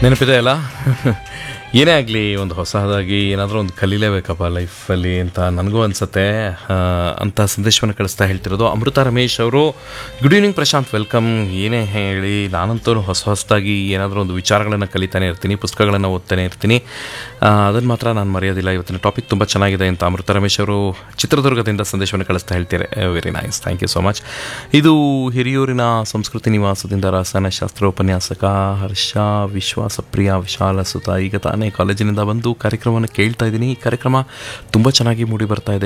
ನೆನಪಿದೆ ಅಲ್ಲ ಏನೇ ಆಗಲಿ ಒಂದು ಹೊಸದಾಗಿ ಏನಾದರೂ ಒಂದು ಕಲೀಲೇಬೇಕಪ್ಪ ಲೈಫಲ್ಲಿ ಅಂತ ನನಗೂ ಅನಿಸುತ್ತೆ ಅಂತ ಸಂದೇಶವನ್ನು ಕಳಿಸ್ತಾ ಹೇಳ್ತಿರೋದು ಅಮೃತ ರಮೇಶ್ ಅವರು ಗುಡ್ ಈವ್ನಿಂಗ್ ಪ್ರಶಾಂತ್ ವೆಲ್ಕಮ್ ಏನೇ ಹೇಳಿ ನಾನಂತೂ ಹೊಸ ಹೊಸದಾಗಿ ಏನಾದರೂ ಒಂದು ವಿಚಾರಗಳನ್ನು ಕಲಿತಾನೆ ಇರ್ತೀನಿ ಪುಸ್ತಕಗಳನ್ನು ಓದ್ತಾನೆ ಇರ್ತೀನಿ ಅದನ್ನು ಮಾತ್ರ ನಾನು ಮರೆಯೋದಿಲ್ಲ ಇವತ್ತಿನ ಟಾಪಿಕ್ ತುಂಬ ಚೆನ್ನಾಗಿದೆ ಅಂತ ಅಮೃತ ರಮೇಶ್ ಅವರು ಚಿತ್ರದುರ್ಗದಿಂದ ಸಂದೇಶವನ್ನು ಕಳಿಸ್ತಾ ಹೇಳ್ತಾರೆ very nice thank you so much ಇದು ಹಿರಿಯೂರಿನ ಸಂಸ್ಕೃತಿ ನಿವಾಸದಿಂದ ರಸಾಯನಶಾಸ್ತ್ರ ಉಪನ್ಯಾಸಕ ಹರ್ಷ ವಿಶ್ವಾಸಪ್ರಿಯ ವಿಶಾಲ ಸುತ ಈಗ ತಾನೇ ಕಾಲೇಜಿನಿಂದ ಬಂದು ಕಾರ್ಯಕ್ರಮವನ್ನು ಕೇಳ್ತಾ ಇದ್ದೀನಿ ಈ ಕಾರ್ಯಕ್ರಮ ತುಂಬ ಚೆನ್ನಾಗಿ ಮೂಡಿ ಬರ್ತಾ ಇದೆ